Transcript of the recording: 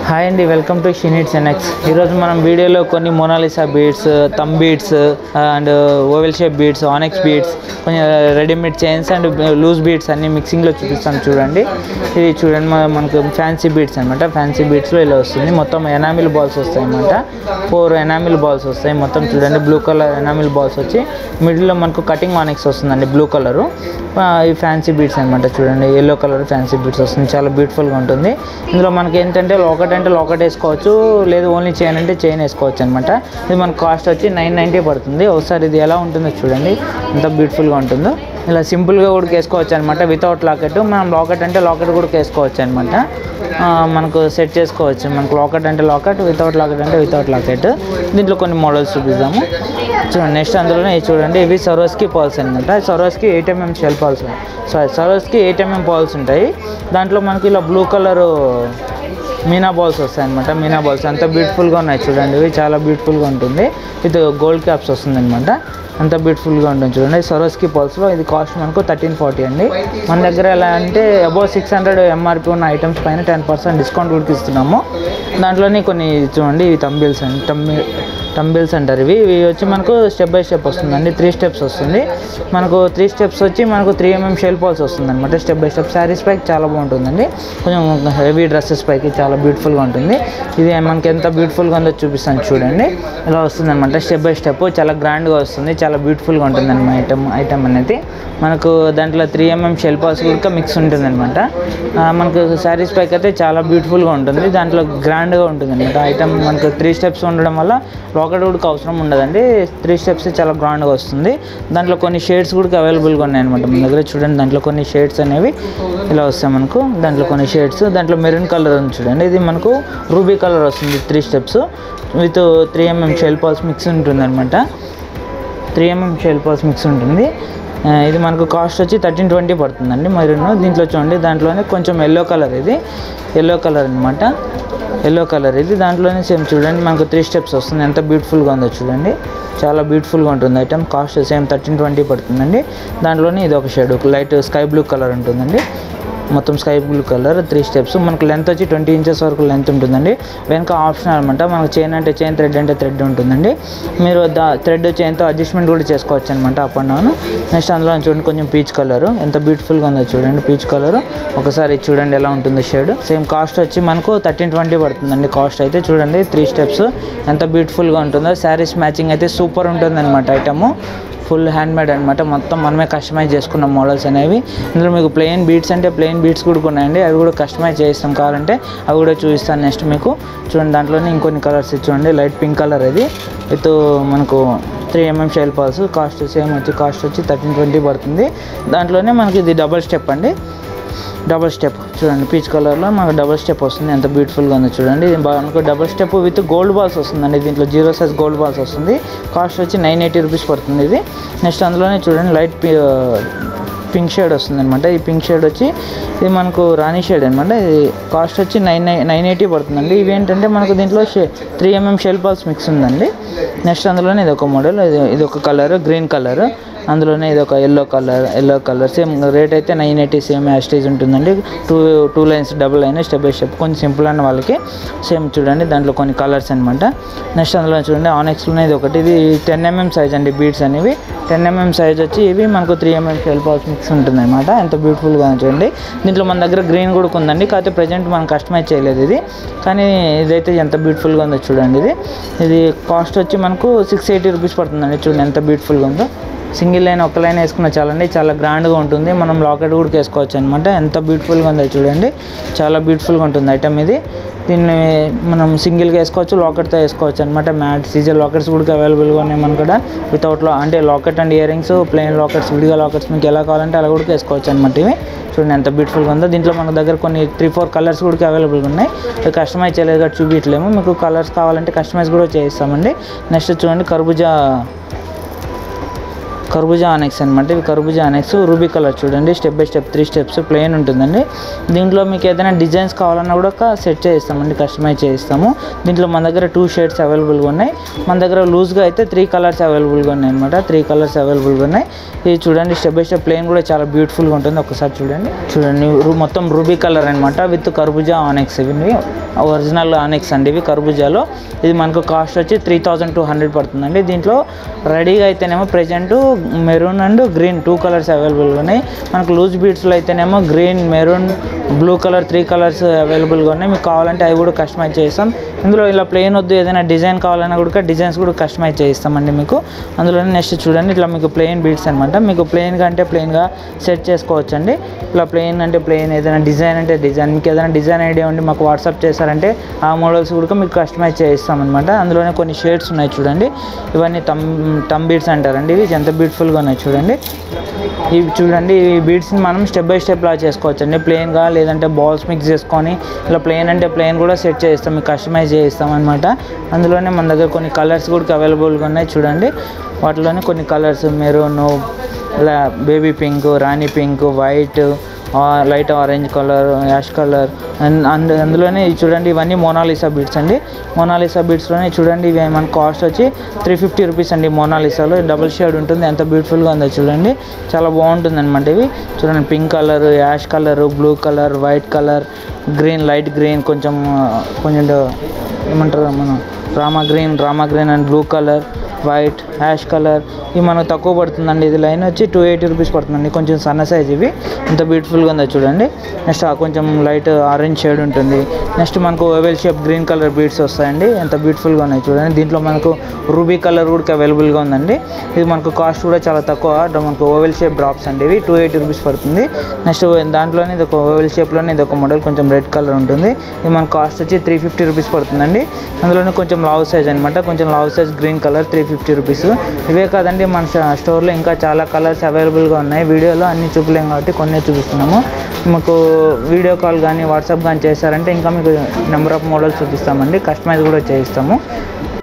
hi అండి welcome to షినిట్స్ NX ఈరోజు మనం వీడియోలో కొన్ని Mona Lisa beads thumb beads and oval shape beads onyx beads కొంచెం readymade chains and loose beads అన్ని మిక్సింగ్లో చూపిస్తాను చూడండి ఇది చూడండి మన- మనకు ఫ్యాన్సీ బీడ్స్ అనమాట ఫ్యాన్సీ బీడ్స్లో ఇలా వస్తుంది మొత్తం ఎనామిల్ బాల్స్ వస్తాయి అనమాట ఫోర్ ఎనామిల్ బాల్స్ వస్తాయి మొత్తం చూడండి బ్లూ కలర్ ఎనామిల్ బాల్స్ వచ్చి మిడిల్లో మనకు కటింగ్ ఆనెక్స్ వస్తుందండి బ్లూ కలరు ఈ ఫ్యాన్సీ బీడ్స్ అనమాట చూడండి ఎల్లో కలర్ ఫ్యాన్సీ బీడ్స్ వస్తుంది చాలా బ్యూటిఫుల్గా ఉంటుంది ఇందులో మనకి ఏంటంటే లోకట్ అంటే లోకట్ వేసుకోవచ్చు లేదు ఓన్లీ చైన్ అంటే చైన్ వేసుకోవచ్చు అనమాట ఇది మనకు కాస్ట్ వచ్చి నైన్ నైంటీ పడుతుంది ఒకసారి ఇది ఎలా ఉంటుందో చూడండి ఎంత బ్యూటిఫుల్గా ఉంటుందో ఇలా సింపుల్గా కూడా వేసుకోవచ్చు అనమాట వితౌట్ లాకెట్ మనం లాకెట్ అంటే లాకెట్ కూడా వేసుకోవచ్చు అనమాట మనకు సెట్ చేసుకోవచ్చు మనకు లాకెట్ అంటే లాకెట్ వితౌట్ లాకెట్ అంటే వితౌట్ లాకెట్ దీంట్లో కొన్ని మోడల్స్ చూపిద్దాము చూడండి నెక్స్ట్ అందులోనే ఇది చూడండి ఇవి సరోస్కి పాల్స్ అనమాట Swarovski eight MM shell pearls sorry Swarovski eight MM pearls ఉంటాయి దాంట్లో మనకి ఇలా బ్లూ కలరు మీనా బాల్స్ వస్తాయి అనమాట మీనా బాల్స్ అంత బ్యూటిఫుల్గా ఉన్నాయి చూడండి ఇవి చాలా బ్యూటిఫుల్గా ఉంటుంది ఇది గోల్డ్ క్యాప్స్ వస్తుంది అనమాట అంత బ్యూటిఫుల్గా ఉంటుంది చూడండి సరోస్కి పాల్స్లో ఇది కాస్ట్ మనకు థర్టీన్ ఫార్టీ అండి మన దగ్గర ఎలా అంటే అబౌవ్ సిక్స్ హండ్రెడ్ ఎంఆర్పి ఉన్న ఐటమ్స్ పైన టెన్ పర్సెంట్ డిస్కౌంట్ కూడా ఇస్తున్నాము దాంట్లోనే కొన్ని చూడండి ఇవి తంబిల్స్ అండి టంబి టంబిల్స్ అంటారు ఇవి ఇవి వచ్చి మనకు స్టెప్ బై స్టెప్ వస్తుందండి త్రీ స్టెప్స్ వస్తుంది మనకు త్రీ స్టెప్స్ వచ్చి మనకు త్రీ ఎంఎం షెల్ పాల్స్ వస్తుంది అనమాట స్టెప్ బై స్టెప్ శారీస్ పైకి చాలా బాగుంటుందండి కొంచెం హెవీ డ్రెస్సెస్ పైకి చాలా బ్యూటిఫుల్గా ఉంటుంది ఇది మనకి ఎంత బ్యూటిఫుల్గా ఉందో చూపిస్తాను చూడండి ఇలా వస్తుంది అనమాట స్టెప్ బై స్టెప్ చాలా గ్రాండ్గా వస్తుంది చాలా బ్యూటిఫుల్గా ఉంటుంది అనమాట ఐటమ్ ఐటమ్ అనేది మనకు దాంట్లో త్రీ ఎంఎం షెల్ పాల్స్ కూడా మిక్స్ ఉంటుంది అనమాట మనకు శారీస్ పైకి అయితే చాలా బ్యూటిఫుల్గా ఉంటుంది దాంట్లో గ్రాండ్గా ఉంటుంది అనమాట ఐటమ్ మనకు త్రీ స్టెప్స్ ఉండడం వల్ల లాకెట్ కూడా అవసరం ఉండదండి త్రీ స్టెప్స్ చాలా గ్రాండ్గా వస్తుంది దాంట్లో కొన్ని షేడ్స్ కూడా అవైలబుల్గా ఉన్నాయి అనమాట మన దగ్గర చూడండి దాంట్లో కొన్ని షేడ్స్ అనేవి ఇలా వస్తాయి మనకు దాంట్లో కొన్ని షేడ్స్ దాంట్లో మెరూన్ కలర్ ఉంది చూడండి ఇది మనకు రూబీ కలర్ వస్తుంది three steps with three MM shell pearls mix ఉంటుంది అనమాట three MM shell pearls mix ఉంటుంది ఆ, ఇది మనకు కాస్ట్ వచ్చి థర్టీన్ ట్వంటీ పడుతుందండి మరిను దీంట్లో చూడండి దాంట్లోనే కొంచెం ఎల్లో కలర్ ఇది ఎల్లో కలర్ అనమాట ఎల్లో కలర్ ఇది దాంట్లోనే సేమ్ చూడండి మనకు త్రీ స్టెప్స్ వస్తుంది ఎంత బ్యూటిఫుల్గా ఉందో చూడండి చాలా బ్యూటిఫుల్గా ఉంటుంది item cost same thirteen twenty పడుతుందండి దాంట్లోనే ఇది ఒక షేడ్ ఒక లైట్ స్కై బ్లూ కలర్ ఉంటుందండి మొత్తం sky blue colour three steps మనకు లెంత్ వచ్చి ట్వంటీ ఇంచెస్ వరకు లెంత్ ఉంటుందండి వెనక ఆప్షన్ అనమాట మనకు చైన్ అంటే చైన్ థ్రెడ్ అంటే థ్రెడ్ ఉంటుందండి మీరు దా థ్రెడ్ చైన్తో అడ్జస్ట్మెంట్ కూడా చేసుకోవచ్చు అనమాట అప్ అండ్ డౌన్ నెక్స్ట్ అందులో చూడండి కొంచెం పీచ్ కలర్ ఎంత బ్యూటిఫుల్గా ఉందో చూడండి పీచ్ కలర్ ఒకసారి చూడండి ఎలా ఉంటుంది షేడ్ సేమ్ కాస్ట్ వచ్చి మనకు థర్టీన్ ట్వంటీ పడుతుందండి కాస్ట్ అయితే చూడండి త్రీ స్టెప్స్ ఎంత బ్యూటిఫుల్గా ఉంటుందో శారీస్ మ్యాచింగ్ అయితే సూపర్ ఉంటుంది అనమాట ఐటము ఫుల్ హ్యాండ్ మేడ్ అనమాట మొత్తం మనమే కస్టమైజ్ చేసుకున్న మోడల్స్ అనేవి ఇందులో మీకు ప్లెయిన్ బీట్స్ అంటే ప్లెయిన్ బీట్స్ కూడా ఉన్నాయండి అవి కూడా కస్టమైజ్ చేస్తాం కావాలంటే అవి కూడా చూపిస్తాను నెక్స్ట్ మీకు చూడండి దాంట్లోనే ఇంకొన్ని కలర్స్ చూడండి లైట్ పింక్ కలర్ ఇది విత్ మనకు three MM shell pearls cost same వచ్చి కాస్ట్ వచ్చి థర్టీన్ ట్వంటీ పడుతుంది దాంట్లోనే మనకి ఇది డబల్ స్టెప్ అండి డబల్ స్టెప్ చూడండి పీచ్ కలర్లో మనకు డబల్ స్టెప్ వస్తుంది ఎంత బ్యూటిఫుల్గా ఉందో చూడండి ఇది బాగా మనకు double step with gold balls వస్తుందండి దీంట్లో జీరో సైజ్ గోల్డ్ బాల్స్ వస్తుంది కాస్ట్ వచ్చి నైన్ ఎయిటీ రూపీస్ పడుతుంది ఇది నెక్స్ట్ అందులోనే చూడండి లైట్ పింక్ షేడ్ వస్తుంది అనమాట ఈ పింక్ షేడ్ వచ్చి ఇది మనకు రాణి షేడ్ అనమాట ఇది కాస్ట్ వచ్చి నైన్ నైన్ ఎయిటీ పడుతుందండి ఇవి ఏంటంటే మనకు దీంట్లో three MM shell balls mix ఉందండి నెక్స్ట్ అందులోనే ఇది ఒక మోడల్ ఇది ఇది ఒక కలర్ గ్రీన్ కలర్ అందులోనే ఇది ఒక yellow colour yellow colour same rate అయితే నైన్ ఎయిటీ సేమ్ యాస్టేజ్ ఉంటుందండి two two lines double line step by step కొంచెం సింపుల్ అన్న వాళ్ళకి సేమ్ చూడండి దాంట్లో కొన్ని కలర్స్ అనమాట నెక్స్ట్ అందులో చూడండి ఆనెక్స్లోనే ఇది ఒకటి ఇది టెన్ ఎంఎం సైజ్ అండి బీడ్స్ అనేవి టెన్ ఎంఎం సైజ్ వచ్చి ఇవి మనకు three MM shell balls mix ఉంటుంది అనమాట ఎంత బ్యూటిఫుల్గా చూడండి దీంట్లో మన దగ్గర గ్రీన్ కూడా ఉందండి కాకపోతే ప్రజెంట్ మనం కస్టమైజ్ చేయలేదు ఇది కానీ ఇదైతే ఎంత బ్యూటిఫుల్గా ఉందో చూడండి ఇది ఇది కాస్ట్ వచ్చి మనకు సిక్స్ ఎయిటీ రూపీస్ పడుతుందండి చూడండి ఎంత బ్యూటిఫుల్గా ఉందో సింగిల్ లైన్ ఒక లైన్ వేసుకున్న చాలండి చాలా గ్రాండ్గా ఉంటుంది మనం లాకెట్ కూడా వేసుకోవచ్చు అనమాట ఎంత బ్యూటిఫుల్గా ఉందో చూడండి చాలా బ్యూటిఫుల్గా ఉంటుంది ఐటమ్ ఇది దీన్ని మనం సింగిల్గా వేసుకోవచ్చు లాకెట్తో వేసుకోవచ్చు అనమాట మ్యాట్ సీజర్ లాకెట్స్ కూడా అవైలబుల్గా ఉన్నాయి మన కూడా వితౌట్ అంటే locket and earrings plain lockets విడిగా లాకెట్స్ మీకు ఎలా కావాలంటే అలా కూడా వేసుకోవచ్చు అనమాట ఇవి చూడండి ఎంత బ్యూటిఫుల్గా ఉందో దీంట్లో మన దగ్గర కొన్ని త్రీ ఫోర్ కలర్స్ కూడా అవైలబుల్గా ఉన్నాయి ఇవి కస్టమైజ్ చేయలేదు కాబట్టి చూపించలేము మీకు కలర్స్ కావాలంటే కస్టమైజ్ కూడా చేయిస్తామండి నెక్స్ట్ చూడండి కర్బూజా కర్బూజా ఆనెక్స్ అనమాట ఇవి కర్బూజా ఆనెక్స్ రూబీ కలర్ చూడండి step by step three steps plain ఉంటుందండి దీంట్లో మీకు ఏదైనా డిజైన్స్ కావాలన్నా కూడా ఒక సెట్ చేయిస్తామండి కస్టమైజ్ చేయిస్తాము దీంట్లో మన దగ్గర టూ షేడ్స్ అవైలబుల్గా ఉన్నాయి మన దగ్గర లూజ్గా అయితే త్రీ కలర్స్ అవైలబుల్గా ఉన్నాయి అనమాట త్రీ కలర్స్ అవైలబుల్గా ఉన్నాయి ఇది చూడండి స్టెప్ బై స్టెప్ ప్లెయిన్ కూడా చాలా బ్యూటిఫుల్గా ఉంటుంది ఒకసారి చూడండి చూడండి రు- మొత్తం రూబీ కలర్ అనమాట విత్ కర్బూజా ఆనెక్స్ ఇవి ఒరిజినల్ ఆనెక్స్ అండి ఇవి కర్బూజాలో ఇది మనకు కాస్ట్ వచ్చి త్రీ థౌజండ్ టూ హండ్రెడ్ పడుతుందండి దీంట్లో రెడీగా అయితేనేమో present maroon and green two colours అవైలబుల్గా ఉన్నాయి మనకు లూజ్ బీట్స్లో అయితేనేమో green maroon blue colour three colours అవైలబుల్గా ఉన్నాయి మీకు కావాలంటే అవి కూడా కస్టమైజ్ చేస్తాం ఇందులో ఇలా ప్లెయిన్ వద్దు ఏదైనా డిజైన్ కావాలన్నా కూడా డిజైన్స్ కూడా కస్టమైజ్ చేయిస్తామండి మీకు అందులోనే నెక్స్ట్ చూడండి ఇట్లా మీకు ప్లెయిన్ బీట్స్ అనమాట మీకు ప్లెయిన్గా అంటే ప్లెయిన్గా సెట్ చేసుకోవచ్చండి ఇలా ప్లెయిన్ అంటే ప్లెయిన్ ఏదైనా డిజైన్ అంటే డిజైన్ మీకు ఏదైనా డిజైన్ ఐడియా ఉండి మాకు వాట్సాప్ చేశారంటే ఆ మోడల్స్ కూడా మీకు కస్టమైజ్ చేయిస్తామన్నమాట అందులోనే కొన్ని షేడ్స్ ఉన్నాయి చూడండి ఇవన్నీ టమ్ టమ్ బీడ్స్ అంటారండి ఇవి ఎంత బ్యూటిఫుల్గా ఉన్నాయి చూడండి ఇవి చూడండి ఈ బీడ్స్ని మనం స్టెప్ బై స్టెప్ లా చేసుకోవచ్చండి ప్లెయిన్గా లేదంటే బాల్స్ మిక్స్ చేసుకొని ఇలా ప్లెయిన్ అంటే ప్లెయిన్ కూడా సెట్ చేస్తాం మీకు కస్టమైజ్ చేయిస్తాం అనమాట అందులోనే మన దగ్గర కొన్ని కలర్స్ కూడా అవైలబుల్గా ఉన్నాయి చూడండి వాటిలోనే కొన్ని కలర్స్ మెరూన్ ఇలా baby pink rani pink white light orange colour ash colour and and అందులోనే ఇవి చూడండి ఇవన్నీ మోనాలిసా బీట్స్ అండి మోనాలిసా బీట్స్లోనే చూడండి ఇవి మన కాస్ట్ వచ్చి త్రీ ఫిఫ్టీ రూపీస్ అండి మోనాలిసాలో డబుల్ షేడ్ ఉంటుంది ఎంత బ్యూటిఫుల్గా ఉందో చూడండి చాలా బాగుంటుంది అనమాట ఇవి చూడండి pink colour ash colour blue colour white colour green light green కొంచెం ఆ, కొంచెం ఏమంటారు మనం rama green rama green and blue colour white ash colour ఇవి మనకు తక్కువ పడుతుందండి ఇది లైన్ వచ్చి టూ ఎయిటీ రూపీస్ పడుతుందండి కొంచెం సన్న సైజ్ ఇవి ఎంత బ్యూటిఫుల్గా ఉందో చూడండి నెక్స్ట్ కొంచెం లైట్ ఆరెంజ్ షేడ్ ఉంటుంది నెక్స్ట్ మనకు oval shape green colour beads వస్తాయండి ఎంత బ్యూటిఫుల్గా ఉన్నాయి చూడండి దీంట్లో మనకు రూబీ కలర్ కూడా అవైలబుల్గా ఉందండి ఇది మనకు కాస్ట్ కూడా చాలా తక్కువ డ- మనకు ఓవెల్ షేప్ డ్రాప్స్ అండి ఇవి టూ ఎయిటీ రూపీస్ పడుతుంది నెక్స్ట్ దాంట్లోనే ఇది ఒక ఓవెల్ షేప్లోనే ఇది ఒక మోడల్ కొంచెం రెడ్ కలర్ ఉంటుంది ఇది మన కాస్ట్ వచ్చి త్రీ ఫిఫ్టీ రూపీస్ పడుతుందండి అందులోనే కొంచెం లావ్ సైజ్ అనమాట కొంచెం లావ్ size green colour three fifty rupees ఇవే కాదండి మన ష- స్టోర్లో ఇంకా చాలా కలర్స్ అవైలబుల్గా ఉన్నాయి వీడియోలో అన్ని చూపలేం కాబట్టి కొన్ని చూపిస్తున్నాము మీకు వీడియో కాల్ కానీ వాట్సాప్ కానీ చేశారంటే ఇంకా మీకు నెంబర్ ఆఫ్ మోడల్స్ చూపిస్తామండి కస్టమైజ్ కూడా చేయిస్తాము